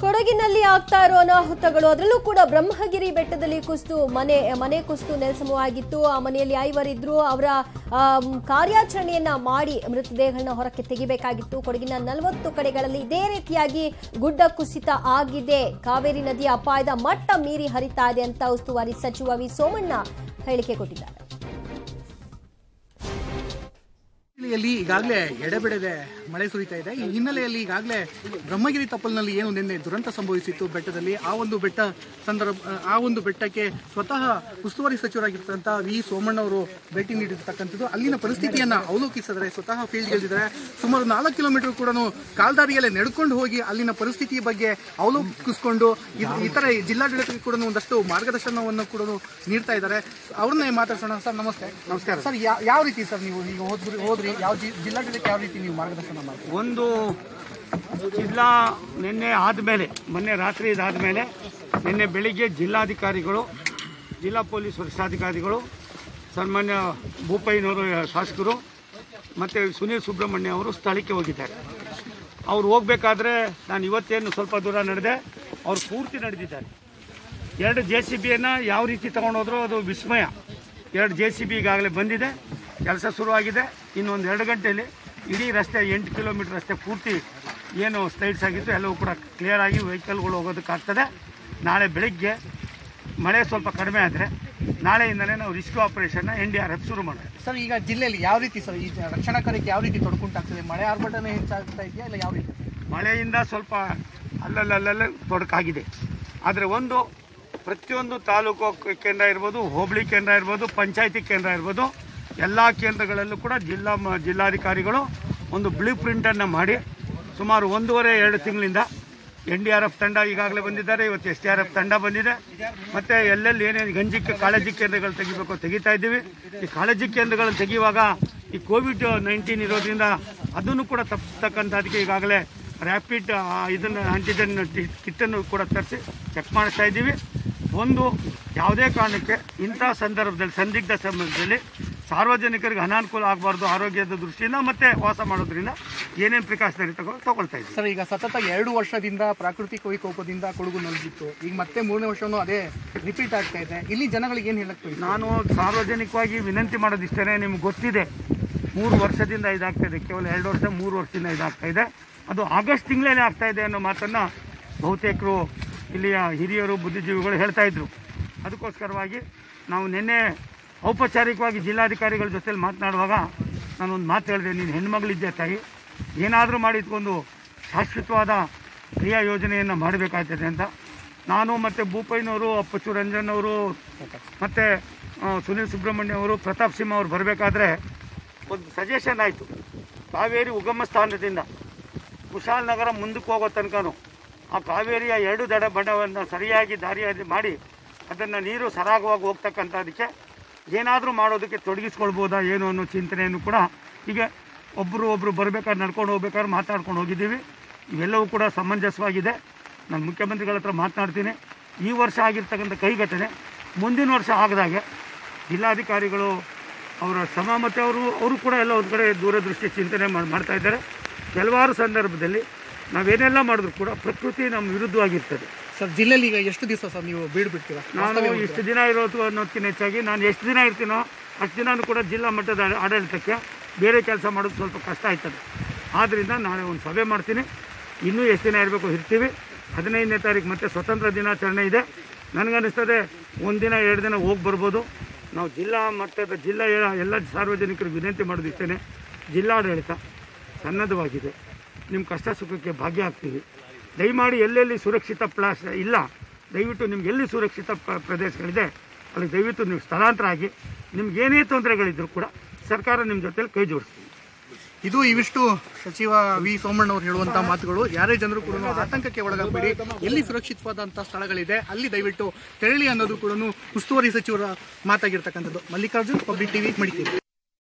ಕೊಡಗಿನಲ್ಲಿ ಆಗ್ತಾ ಇರೋ ಅನಾಹುತಗಳು ಅದರಲ್ಲೂ ಕೂಡ ಬ್ರಹ್ಮಗಿರಿ ಬೆಟ್ಟದಲ್ಲಿ ಕುಸಿದು ಮನೆ ಮನೆ ಕುಸಿದು ನೆಲಸಮವಾಗಿತ್ತು ಆ ಮನೆಯಲ್ಲಿ ಐವರಿದ್ರು ಅವರ ಆಮ್, ಕಾರ್ಯಾಚರಣೆಯನ್ನ ಮಾಡಿ ಮೃತದೇಹಗಳನ್ನ ಹೊರಕ್ಕೆ ತೆಗಿಬೇಕಾಗಿತ್ತು ಕೊಡಗಿನ ನಲವತ್ತು ಕಡೆಗಳಲ್ಲಿ ಇದೇ ರೀತಿಯಾಗಿ ಗುಡ್ಡ ಕುಸಿತ ಆಗಿದೆ ಕಾವೇರಿ ನದಿಯ ಅಪಾಯದ ಮಟ್ಟ ಮೀರಿ ಹರಿತಾ ಇದೆ ಅಂತ ಉಸ್ತುವಾರಿ ಸಚಿವ ವಿ ಸೋಮಣ್ಣ ಹೇಳಿಕೆ ಕೊಟ್ಟಿದ್ದಾರೆ ಜಿಲ್ಲೆಯಲ್ಲಿ ಈಗಾಗಲೇ ಎಡೆಬಿಡದೆ ಮಳೆ ಸುರಿತಾ ಇದೆ ಈ ಹಿನ್ನೆಲೆಯಲ್ಲಿ ಈಗಾಗಲೇ ಬ್ರಹ್ಮಗಿರಿ ತಪ್ಪಲಿನಲ್ಲಿ ಏನು ನಿನ್ನೆ ದುರಂತ ಸಂಭವಿಸಿತ್ತು ಬೆಟ್ಟದಲ್ಲಿ ಆ ಒಂದು ಬೆಟ್ಟ ಸಂದರ್ಭ ಆ ಒಂದು ಬೆಟ್ಟಕ್ಕೆ ಸ್ವತಃ ಉಸ್ತುವಾರಿ ಸಚಿವರಾಗಿರ್ತಕ್ಕಂಥ ವಿ ಸೋಮಣ್ಣ ಅವರು ಭೇಟಿ ನೀಡಿರ್ತಕ್ಕಂಥದ್ದು ಅಲ್ಲಿನ ಪರಿಸ್ಥಿತಿಯನ್ನ ಅವಲೋಕಿಸಿದರೆ ಸ್ವತಃ ಫೀಲ್ಡ್ಗಳಿದ್ದಾರೆ ಸುಮಾರು ನಾಲ್ಕು ಕಿಲೋಮೀಟರ್ ಕೂಡ ಕಾಲ್ದಾರಿಯಲ್ಲೇ ನಡ್ಕೊಂಡು ಹೋಗಿ ಅಲ್ಲಿನ ಪರಿಸ್ಥಿತಿಯ ಬಗ್ಗೆ ಅವಲೋಕಿಸಿಕೊಂಡು ಇದ್- ಇತರ ಜಿಲ್ಲಾಡಳಿತಕ್ಕೆ ಕೂಡ ಒಂದಷ್ಟು ಮಾರ್ಗದರ್ಶನವನ್ನು ಕೂಡ ನೀಡ್ತಾ ಇದ್ದಾರೆ ಅವ್ರನ್ನೇ ಮಾತಾಡ್ಸೋಣ ಸರ್ ನಮಸ್ತೆ ನಮಸ್ಕಾರ ಸರ್ ಯಾ- ಯಾವ ರೀತಿ ಸರ್ ನೀವು ಈಗ ಹೋದ್ರಿ ಹೋದ್ರಿ ಯಾವ ಜಿ- ಜಿಲ್ಲಾಡಳಿತಕ್ಕೆ ಯಾವ ರೀತಿ ನೀವು ಮಾರ್ಗದರ್ಶನ ಮಾಡ್ತೀರಿ ಒಂದು ಜಿಲ್ಲಾ ನಿನ್ನೆ ಆದಮೇಲೆ ಮೊನ್ನೆ ರಾತ್ರಿ ಇದಾದಮೇಲೆ ನಿನ್ನೆ ಬೆಳಿಗ್ಗೆ ಜಿಲ್ಲಾಧಿಕಾರಿಗಳು ಜಿಲ್ಲಾ ಪೊಲೀಸ್ ವರಿಷ್ಠಾಧಿಕಾರಿಗಳು ಸನ್ಮಾನ್ಯ ಭೂಪಯ್ಯನವರು ಶಾಸಕರು ಮತ್ತು ಸುನೀಲ್ ಸುಬ್ರಹ್ಮಣ್ಯ ಅವರು ಸ್ಥಳಕ್ಕೆ ಹೋಗಿದ್ದಾರೆ ಅವ್ರು ಹೋಗಬೇಕಾದ್ರೆ ನಾನು ಇವತ್ತೇನು ಸ್ವಲ್ಪ ದೂರ ನಡೆದೆ ಅವ್ರು ಪೂರ್ತಿ ನಡೆದಿದ್ದಾರೆ ಎರಡು ಜೆ ಸಿ ಬಿಯನ್ನು ಯಾವ ರೀತಿ ತಗೊಂಡೋದ್ರು ಅದು ವಿಸ್ಮಯ ಎರಡು ಜೆ ಸಿ ಬಿ ಈಗಾಗಲೇ ಬಂದಿದೆ ಕೆಲಸ ಶುರುವಾಗಿದೆ ಇನ್ನೊಂದು ಎರಡು ಗಂಟೆಯಲ್ಲಿ ಇಡೀ ರಸ್ತೆ ಎಂಟು ಕಿಲೋಮೀಟರ್ ರಸ್ತೆ ಪೂರ್ತಿ ಏನು ಸ್ಲೈಡ್ಸ್ ಆಗಿತ್ತು ಎಲ್ಲವೂ ಕೂಡ ಕ್ಲಿಯರ್ ಆಗಿ ವೆಹಿಕಲ್ಗಳು ಹೋಗೋದಕ್ಕಾಗ್ತದೆ ನಾಳೆ ಬೆಳಿಗ್ಗೆ ಮಳೆ ಸ್ವಲ್ಪ ಕಡಿಮೆ ಆದರೆ ನಾಳೆಯಿಂದಲೇ ನಾವು ರಿಸ್ಕ್ಯೂ ಆಪರೇಷನ್ನ ಎನ್ ಡಿ ಆರ್ ಎಫ್ ಶುರು ಮಾಡ್ತೇವೆ ಸರ್ ಈಗ ಜಿಲ್ಲೆಯಲ್ಲಿ ಯಾವ ರೀತಿ ಸರ್ ಈ ರಕ್ಷಣಾ ಕಾರ್ಯಕ್ಕೆ ಯಾವ ರೀತಿ ತೊಡಕುಂಟಾಗ್ತದೆ ಮಳೆ ಆರ್ಭಟನೆ ಹೆಚ್ಚಾಗ್ತಾ ಇದೆಯಾ ಇಲ್ಲ ಯಾವ ರೀತಿ ಮಳೆಯಿಂದ ಸ್ವಲ್ಪ ಅಲ್ಲಲ್ಲಲ್ಲೇ ತೊಡಕಾಗಿದೆ ಆದರೆ ಒಂದು ಪ್ರತಿಯೊಂದು ತಾಲೂಕು ಕ- ಕೇಂದ್ರ ಇರ್ಬೋದು ಹೋಬಳಿ ಕೇಂದ್ರ ಇರ್ಬೋದು ಪಂಚಾಯತಿ ಕೇಂದ್ರ ಇರ್ಬೋದು ಎಲ್ಲ ಕೇಂದ್ರಗಳಲ್ಲೂ ಕೂಡ ಜಿಲ್ಲಾ ಮ- ಜಿಲ್ಲಾಧಿಕಾರಿಗಳು ಒಂದು ಬ್ಲೂ ಪ್ರಿಂಟನ್ನು ಮಾಡಿ ಸುಮಾರು ಒಂದೂವರೆ ಎರಡು ತಿಂಗಳಿಂದ ಎನ್ ಡಿ ಆರ್ ಎಫ್ ತಂಡ ಈಗಾಗಲೇ ಬಂದಿದ್ದಾರೆ ಇವತ್ತು ಎಸ್ ಡಿ ಆರ್ ಎಫ್ ತಂಡ ಬಂದಿದೆ ಮತ್ತು ಎಲ್ಲೆಲ್ಲಿ ಏನೇನು ಗಂಜಿ ಕಾಳಜಿ ಕೇಂದ್ರಗಳು ತೆಗಿಬೇಕು ತೆಗಿತಾ ಇದ್ದೀವಿ ಈ ಕಾಳಜಿ ಕೇಂದ್ರಗಳನ್ನು ತೆಗೆಯುವಾಗ ಈ ಕೋವಿಡ್ ನೈನ್ಟೀನ್ ಇರೋದ್ರಿಂದ ಅದನ್ನು ಕೂಡ ತಪ್ಪತಕ್ಕಂಥದ್ದಕ್ಕೆ ಈಗಾಗಲೇ ರ್ಯಾಪಿಡ್ ಇದನ್ನು ಆಂಟಿಜನ್ ಕಿಟ್ಟನ್ನು ಕೂಡ ತರಿಸಿ ಚೆಕ್ ಮಾಡಿಸ್ತಾ ಇದ್ದೀವಿ ಒಂದು ಯಾವುದೇ ಕಾರಣಕ್ಕೆ ಇಂಥ ಸಂದರ್ಭದಲ್ಲಿ ಸಂದಿಗ್ಧ ಸಂದರ್ಭದಲ್ಲಿ ಸಾರ್ವಜನಿಕರಿಗೆ ಅನಾನುಕೂಲ ಆಗಬಾರ್ದು ಆರೋಗ್ಯದ ದೃಷ್ಟಿಯಿಂದ ಮತ್ತೆ ವಾಸ ಮಾಡೋದ್ರಿಂದ ಏನೇನು ಪ್ರಿಕಾಷನರಿ ತಗೋ ತಗೊಳ್ತಾ ಇದ್ದೀವಿ ಸರ್ ಈಗ ಸತತ ಎರಡು ವರ್ಷದಿಂದ ಪ್ರಾಕೃತಿಕ ವಿಕೋಪದಿಂದ ಕೊಡಗು ನಲಗಿತ್ತು ಈಗ ಮತ್ತೆ ಮೂರನೇ ವರ್ಷನೂ ಅದೇ ರಿಪೀಟ್ ಆಗ್ತಾ ಇದೆ ಇಲ್ಲಿ ಜನಗಳಿಗೆ ಏನು ಹೇಳಕ್ ಬಯಸ್ತೀರಾ? ನಾನು ಸಾರ್ವಜನಿಕವಾಗಿ ವಿನಂತಿ ಮಾಡೋದಿಷ್ಟೇ ನಿಮ್ಗೆ ಗೊತ್ತಿದೆ ಮೂರು ವರ್ಷದಿಂದ ಇದಾಗ್ತಾ ಇದೆ ಕೇವಲ ಎರಡು ವರ್ಷ ಮೂರು ವರ್ಷದಿಂದ ಇದಾಗ್ತಾ ಇದೆ ಅದು ಆಗಸ್ಟ್ ತಿಂಗಳಲ್ಲೇ ಆಗ್ತಾ ಇದೆ ಅನ್ನೋ ಮಾತನ್ನು ಬಹುತೇಕರು ಇಲ್ಲಿಯ ಹಿರಿಯರು ಬುದ್ಧಿಜೀವಿಗಳು ಹೇಳ್ತಾ ಇದ್ರು ಅದಕ್ಕೋಸ್ಕರವಾಗಿ ನಾವು ನಿನ್ನೆ ಔಪಚಾರಿಕವಾಗಿ ಜಿಲ್ಲಾಧಿಕಾರಿಗಳ ಜೊತೆಲಿ ಮಾತನಾಡುವಾಗ ನಾನೊಂದು ಮಾತು ಹೇಳಿದೆ ನೀನು ಹೆಣ್ಮಗಳಿದ್ದೆ ತಾಯಿ ಏನಾದರೂ ಮಾಡಿ ಇಟ್ಕೊಂಡು ಶಾಶ್ವತವಾದ ಕ್ರಿಯಾ ಯೋಜನೆಯನ್ನು ಮಾಡಬೇಕಾಗ್ತದೆ ಅಂತ ನಾನು ಮತ್ತು ಭೂಪಯ್ಯನವರು ಅಪ್ಪಚ್ಚು ರಂಜನ್ ಅವರು ಮತ್ತು ಸುನೀಲ್ ಸುಬ್ರಹ್ಮಣ್ಯ ಅವರು ಪ್ರತಾಪ್ ಸಿಂಹ ಅವರು ಬರಬೇಕಾದ್ರೆ ಒಂದು ಸಜೆಷನ್ ಆಯಿತು ಕಾವೇರಿ ಉಗಮ ಸ್ಥಾನದಿಂದ ಕುಶಾಲ್ ನಗರ ಮುಂದಕ್ಕೆ ಹೋಗೋ ತನಕನೂ ಆ ಕಾವೇರಿಯ ಎರಡು ದಡ ಬಣ್ಣವನ್ನು ಸರಿಯಾಗಿ ದಾರಿಯಾಗಿ ಮಾಡಿ ಅದನ್ನು ನೀರು ಸರಾಗವಾಗಿ ಹೋಗ್ತಕ್ಕಂಥದ್ದಕ್ಕೆ ಏನಾದರೂ ಮಾಡೋದಕ್ಕೆ ತೊಡಗಿಸ್ಕೊಳ್ಬೋದಾ ಏನು ಅನ್ನೋ ಚಿಂತನೆಯನ್ನು ಕೂಡ ಈಗ ಒಬ್ಬರು ಒಬ್ಬರು ಬರಬೇಕಾದ್ರೆ ನಡ್ಕೊಂಡು ಹೋಗ್ಬೇಕಾದ್ರೆ ಮಾತಾಡ್ಕೊಂಡು ಹೋಗಿದ್ದೀವಿ ಇವೆಲ್ಲವೂ ಕೂಡ ಸಮಂಜಸವಾಗಿದೆ ನಾನು ಮುಖ್ಯಮಂತ್ರಿಗಳ ಹತ್ರ ಮಾತನಾಡ್ತೀನಿ ಈ ವರ್ಷ ಆಗಿರ್ತಕ್ಕಂಥ ಕೈಘಟನೆ ಮುಂದಿನ ವರ್ಷ ಆಗದಾಗೆ ಜಿಲ್ಲಾಧಿಕಾರಿಗಳು ಅವರ ಶ್ರಮ ಮತ್ತು ಅವರು ಅವರು ಕೂಡ ಎಲ್ಲ ಒಂದು ಕಡೆ ದೂರದೃಷ್ಟಿ ಚಿಂತನೆ ಮಾಡ್- ಮಾಡ್ತಾ ಇದ್ದಾರೆ ಕೆಲವಾರು ಸಂದರ್ಭದಲ್ಲಿ ನಾವೇನೆಲ್ಲ ಮಾಡಿದ್ರು ಕೂಡ ಪ್ರಕೃತಿ ನಮ್ಮ ವಿರುದ್ಧವಾಗಿರ್ತದೆ ಸರ್ ಜಿಲ್ಲೆಯಲ್ಲಿ ಈಗ ಎಷ್ಟು ದಿವಸ ಸರ್ ನೀವು ಬೀಡು ಬಿಡ್ತೀರಾ ನಾನು ಇಷ್ಟು ದಿನ ಇರೋದು ಅನ್ನೋದಕ್ಕಿಂತ ಹೆಚ್ಚಾಗಿ ನಾನು ಎಷ್ಟು ದಿನ ಇರ್ತೀನೋ ಅಷ್ಟು ದಿನ ಕೂಡ ಜಿಲ್ಲಾ ಮಟ್ಟದ ಆಡ- ಆಡಳಿತಕ್ಕೆ ಬೇರೆ ಕೆಲಸ ಮಾಡೋದು ಸ್ವಲ್ಪ ಕಷ್ಟ ಆಯ್ತದೆ ಆದ್ದರಿಂದ ನಾಳೆ ಒಂದು ಸಭೆ ಮಾಡ್ತೀನಿ ಇನ್ನೂ ಎಷ್ಟು ದಿನ ಇರಬೇಕು ಇರ್ತೀವಿ ಹದಿನೈದನೇ ತಾರೀಕು ಮತ್ತೆ ಸ್ವತಂತ್ರ ದಿನಾಚರಣೆ ಇದೆ ನನಗನ್ನಿಸ್ತದೆ ಒಂದು ದಿನ ಎರಡು ದಿನ ಹೋಗಿ ಬರ್ಬೋದು ನಾವು ಜಿಲ್ಲಾ ಮಟ್ಟದ ಜಿಲ್ಲೆಯ ಎಲ್ಲ ಸಾರ್ವಜನಿಕರಿಗೆ ವಿನಂತಿ ಮಾಡೋದಿಷ್ಟೇ ಜಿಲ್ಲಾಡಳಿತ ಸನ್ನದ್ಧವಾಗಿದೆ ನಿಮ್ಮ ಕಷ್ಟ ಸುಖಕ್ಕೆ ಭಾಗ್ಯ ಆಗ್ತೀವಿ ದಯಮಾಡಿ ಎಲ್ಲೆಲ್ಲಿ ಸುರಕ್ಷಿತ ಪ್ಲಾಸ್ ಇಲ್ಲ ದಯವಿಟ್ಟು ನಿಮ್ಗೆ ಎಲ್ಲಿ ಸುರಕ್ಷಿತ ಪ- ಪ್ರದೇಶಗಳಿದೆ ಅಲ್ಲಿ ದಯವಿಟ್ಟು ನೀವು ಸ್ಥಳಾಂತರ ಆಗಿ ನಿಮ್ಗೆ ಏನೇ ತೊಂದರೆಗಳಿದ್ರು ಕೂಡ ಸರ್ಕಾರ ನಿಮ್ಮ ಜೊತೆಲಿ ಕೈ ಜೋಡಿಸ್ತೀವಿ ಇದು ಇವಿಷ್ಟು ಸಚಿವ ವಿ ಸೋಮಣ್ಣ ಅವರು ಹೇಳುವಂತಹ ಮಾತುಗಳು ಯಾರೇ ಜನರು ಕೂಡ ಆತಂಕಕ್ಕೆ ಒಳಗಾಗಬೇಡಿ ಎಲ್ಲಿ ಸುರಕ್ಷಿತವಾದಂತಹ ಸ್ಥಳಗಳಿದೆ ಅಲ್ಲಿ ದಯವಿಟ್ಟು ತೆರಳಿ ಅನ್ನೋದು ಕೂಡ ಉಸ್ತುವಾರಿ ಸಚಿವರ ಮಾತಾಗಿರ್ತಕ್ಕಂಥದ್ದು ಮಲ್ಲಿಕಾರ್ಜುನ್ ಪಬ್ಲಿಕ್ ಟಿವಿ ಮಡಿಕೇರಿ